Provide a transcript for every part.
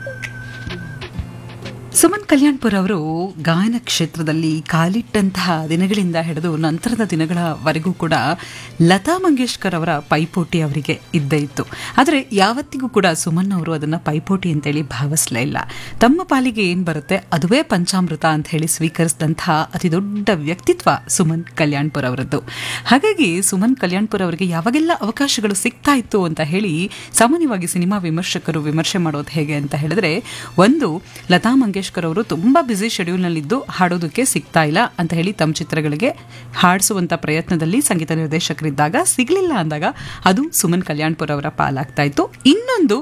ಸುಮನ್ ಕಲ್ಯಾಣ್ಪುರ್ ಅವರು ಗಾಯನ ಕ್ಷೇತ್ರದಲ್ಲಿ ಕಾಲಿಟ್ಟಂತಹ ದಿನಗಳಿಂದ ಹಿಡಿದು ನಂತರದ ದಿನಗಳವರೆಗೂ ಕೂಡ ಲತಾ ಮಂಗೇಶ್ಕರ್ ಅವರ ಪೈಪೋಟಿ ಅವರಿಗೆ ಇದ್ದೇ ಇತ್ತು ಆದರೆ ಯಾವತ್ತಿಗೂ ಕೂಡ ಸುಮನ್ ಅವರು ಅದನ್ನು ಪೈಪೋಟಿ ಅಂತೇಳಿ ಭಾವಿಸಲೇ ಇಲ್ಲ ತಮ್ಮ ಪಾಲಿಗೆ ಏನು ಬರುತ್ತೆ ಅದುವೇ ಪಂಚಾಮೃತ ಅಂತ ಹೇಳಿ ಸ್ವೀಕರಿಸಿದಂತಹ ಅತಿ ದೊಡ್ಡ ವ್ಯಕ್ತಿತ್ವ ಸುಮನ್ ಕಲ್ಯಾಣ್ಪುರ್ ಅವರದ್ದು ಹಾಗಾಗಿ ಸುಮನ್ ಕಲ್ಯಾಣ್ಪುರ್ ಅವರಿಗೆ ಯಾವಾಗೆಲ್ಲ ಅವಕಾಶಗಳು ಸಿಗ್ತಾ ಇತ್ತು ಅಂತ ಹೇಳಿ ಸಾಮಾನ್ಯವಾಗಿ ಸಿನಿಮಾ ವಿಮರ್ಶಕರು ವಿಮರ್ಶೆ ಮಾಡೋದು ಹೇಗೆ ಅಂತ ಹೇಳಿದ್ರೆ ಒಂದು ಲತಾ ಮಂಗೇಶ್ಕರ್ ಅವರು ತುಂಬಾ ಬ್ಯುಸಿ ಶೆಡ್ಯೂಲ್ನಲ್ಲಿದ್ದು ಹಾಡೋದಕ್ಕೆ ಸಿಗ್ತಾ ಇಲ್ಲ ಅಂತ ಹೇಳಿ ತಮ್ಮ ಚಿತ್ರಗಳಿಗೆ ಹಾಡಿಸುವಂತ ಪ್ರಯತ್ನದಲ್ಲಿ ಸಂಗೀತ ನಿರ್ದೇಶಕರಿದ್ದಾಗ ಸಿಗಲಿಲ್ಲ ಅಂದಾಗ ಅದು ಸುಮನ್ ಕಲ್ಯಾಣ್ಪುರ್ ಅವರ ಪಾಲಾಗ್ತಾ ಇತ್ತು ಇನ್ನೊಂದು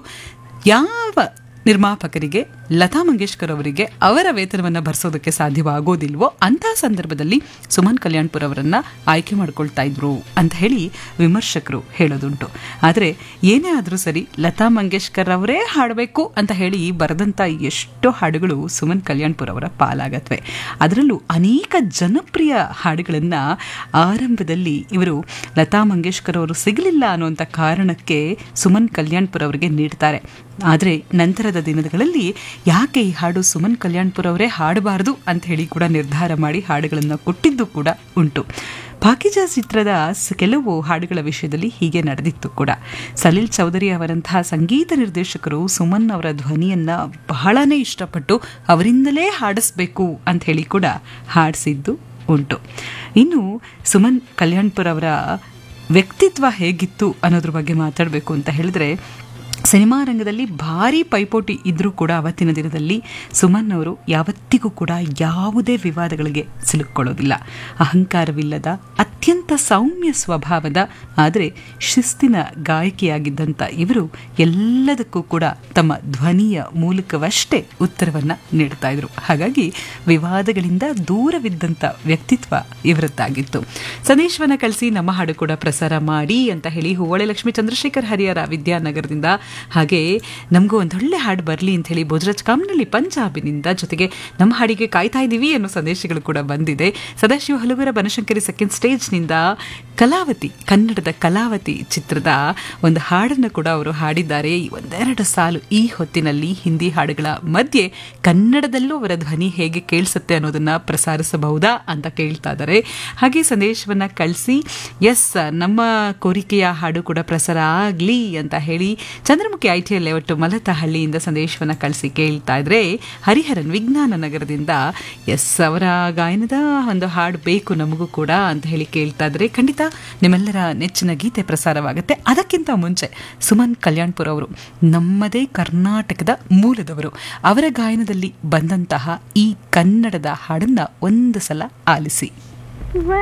ಯಾವ ನಿರ್ಮಾಪಕರಿಗೆ ಲತಾ ಮಂಗೇಶ್ಕರ್ ಅವರಿಗೆ ಅವರ ವೇತನವನ್ನು ಭರಿಸೋದಕ್ಕೆ ಸಾಧ್ಯವಾಗೋದಿಲ್ವೋ ಅಂತಹ ಸಂದರ್ಭದಲ್ಲಿ ಸುಮನ್ ಕಲ್ಯಾಣ್ಪುರ್ ಅವರನ್ನ ಆಯ್ಕೆ ಮಾಡ್ಕೊಳ್ತಾ ಇದ್ರು ಅಂತ ಹೇಳಿ ವಿಮರ್ಶಕರು ಹೇಳೋದುಂಟು ಆದರೆ ಏನೇ ಆದರೂ ಸರಿ ಲತಾ ಮಂಗೇಶ್ಕರ್ ಅವರೇ ಹಾಡಬೇಕು ಅಂತ ಹೇಳಿ ಬರೆದಂಥ ಎಷ್ಟೋ ಹಾಡುಗಳು ಸುಮನ್ ಕಲ್ಯಾಣ್ಪುರ್ ಅವರ ಪಾಲಾಗತ್ವೆ ಅದರಲ್ಲೂ ಅನೇಕ ಜನಪ್ರಿಯ ಹಾಡುಗಳನ್ನು ಆರಂಭದಲ್ಲಿ ಇವರು ಲತಾ ಮಂಗೇಶ್ಕರ್ ಅವರು ಸಿಗಲಿಲ್ಲ ಅನ್ನುವಂಥ ಕಾರಣಕ್ಕೆ ಸುಮನ್ ಕಲ್ಯಾಣ್ಪುರ್ ಅವರಿಗೆ ನೀಡ್ತಾರೆ ಆದರೆ ನಂತರದ ದಿನಗಳಲ್ಲಿ ಯಾಕೆ ಈ ಹಾಡು ಸುಮನ್ ಕಲ್ಯಾಣ್ಪುರ್ ಅವರೇ ಹಾಡಬಾರದು ಅಂತ ಹೇಳಿ ಕೂಡ ನಿರ್ಧಾರ ಮಾಡಿ ಹಾಡುಗಳನ್ನು ಕೊಟ್ಟಿದ್ದು ಕೂಡ ಉಂಟು ಪಾಕಿಜಾ ಚಿತ್ರದ ಸ- ಕೆಲವು ಹಾಡುಗಳ ವಿಷಯದಲ್ಲಿ ಹೀಗೆ ನಡೆದಿತ್ತು ಕೂಡ ಸಲೀಲ್ ಚೌಧರಿ ಅವರಂತಹ ಸಂಗೀತ ನಿರ್ದೇಶಕರು ಸುಮನ್ ಅವರ ಧ್ವನಿಯನ್ನ ಬಹಳನೇ ಇಷ್ಟಪಟ್ಟು ಅವರಿಂದಲೇ ಹಾಡಿಸ್ಬೇಕು ಅಂತ ಹೇಳಿ ಕೂಡ ಹಾಡಿಸಿದ್ದು ಉಂಟು ಇನ್ನು ಸುಮನ್ ಕಲ್ಯಾಣ್ಪುರ್ ಅವರ ವ್ಯಕ್ತಿತ್ವ ಹೇಗಿತ್ತು ಅನ್ನೋದ್ರ ಬಗ್ಗೆ ಮಾತಾಡಬೇಕು ಅಂತ ಹೇಳಿದ್ರೆ ಸಿನಿಮಾ ರಂಗದಲ್ಲಿ ಭಾರಿ ಪೈಪೋಟಿ ಇದ್ರೂ ಕೂಡ ಅವತ್ತಿನ ದಿನದಲ್ಲಿ ಸುಮನ್ ಅವರು ಯಾವತ್ತಿಗೂ ಕೂಡ ಯಾವುದೇ ವಿವಾದಗಳಿಗೆ ಸಿಲುಕೊಳ್ಳೋದಿಲ್ಲ ಅಹಂಕಾರವಿಲ್ಲದ ಅತ್ಯಂತ ಸೌಮ್ಯ ಸ್ವಭಾವದ ಆದರೆ ಶಿಸ್ತಿನ ಗಾಯಕಿಯಾಗಿದ್ದಂಥ ಇವರು ಎಲ್ಲದಕ್ಕೂ ಕೂಡ ತಮ್ಮ ಧ್ವನಿಯ ಮೂಲಕವಷ್ಟೇ ಉತ್ತರವನ್ನ ನೀಡ್ತಾ ಇದ್ರು ಹಾಗಾಗಿ ವಿವಾದಗಳಿಂದ ದೂರವಿದ್ದಂಥ ವ್ಯಕ್ತಿತ್ವ ಇವರದ್ದಾಗಿತ್ತು ಸಂದೇಶವನ್ನ ಕಳಿಸಿ ನಮ್ಮ ಹಾಡು ಕೂಡ ಪ್ರಸಾರ ಮಾಡಿ ಅಂತ ಹೇಳಿ ಹೂವಳೆ ಲಕ್ಷ್ಮೀ ಚಂದ್ರಶೇಖರ್ ಹರಿಹರ ವಿದ್ಯಾನಗರದಿಂದ ಹಾಗೆ ನಮಗೂ ಒಂದೊಳ್ಳೆ ಹಾಡು ಬರಲಿ ಅಂತ ಹೇಳಿ ಭೋಜರಾಜ್ ಕಾಮ್ನಳ್ಳಿ ಪಂಜಾಬಿನಿಂದ ಜೊತೆಗೆ ನಮ್ಮ ಹಾಡಿಗೆ ಕಾಯ್ತಾ ಇದ್ದೀವಿ ಅನ್ನೋ ಸಂದೇಶಗಳು ಕೂಡ ಬಂದಿದೆ ಸದಾಶಿವ ಹಲುಗರ ಬನಶಂಕರಿ ಸೆಕೆಂಡ್ ಸ್ಟೇಜ್ನಿಂದ ಕಲಾವತಿ ಕನ್ನಡದ ಕಲಾವತಿ ಚಿತ್ರದ ಒಂದು ಹಾಡನ್ನು ಕೂಡ ಅವರು ಹಾಡಿದ್ದಾರೆ ಈ ಒಂದೆರಡು ಸಾಲು ಈ ಹೊತ್ತಿನಲ್ಲಿ ಹಿಂದಿ ಹಾಡುಗಳ ಮಧ್ಯೆ ಕನ್ನಡದಲ್ಲೂ ಅವರ ಧ್ವನಿ ಹೇಗೆ ಕೇಳಿಸುತ್ತೆ ಅನ್ನೋದನ್ನ ಪ್ರಸಾರಿಸಬಹುದಾ ಅಂತ ಕೇಳ್ತಾ ಇದ್ದಾರೆ ಹಾಗೆ ಸಂದೇಶವನ್ನ ಕಳಿಸಿ ಎಸ್ ನಮ್ಮ ಕೋರಿಕೆಯ ಹಾಡು ಕೂಡ ಪ್ರಸಾರ ಆಗಲಿ ಅಂತ ಹೇಳಿ ಚಂದ್ರಮುಖಿ ಐ ಟಿ ಎಲ್ ಒಟ್ಟು ಮಲತಹಳ್ಳಿಯಿಂದ ಸಂದೇಶವನ್ನ ಕಳಿಸಿ ಕೇಳ್ತಾ ಇದ್ರೆ ಹರಿಹರನ್ ವಿಜ್ಞಾನ ನಗರದಿಂದ ಎಸ್ ಅವರ ಗಾಯನದ ಒಂದು ಹಾಡು ಬೇಕು ನಮಗೂ ಕೂಡ ಅಂತ ಹೇಳಿ ಕೇಳ್ತಾ ಇದ್ರೆ ಖಂಡಿತ ನಿಮ್ಮೆಲ್ಲರ ನೆಚ್ಚಿನ ಗೀತೆ ಪ್ರಸಾರವಾಗುತ್ತೆ ಅದಕ್ಕಿಂತ ಮುಂಚೆ ಸುಮನ್ ಕಲ್ಯಾಣ್ಪುರ್ ಅವರು ನಮ್ಮದೇ ಕರ್ನಾಟಕದ ಮೂಲದವರು ಅವರ ಗಾಯನದಲ್ಲಿ ಬಂದಂತಹ ಈ ಕನ್ನಡದ ಹಾಡನ್ನ ಒಂದು ಸಲ ಆಲಿಸಿ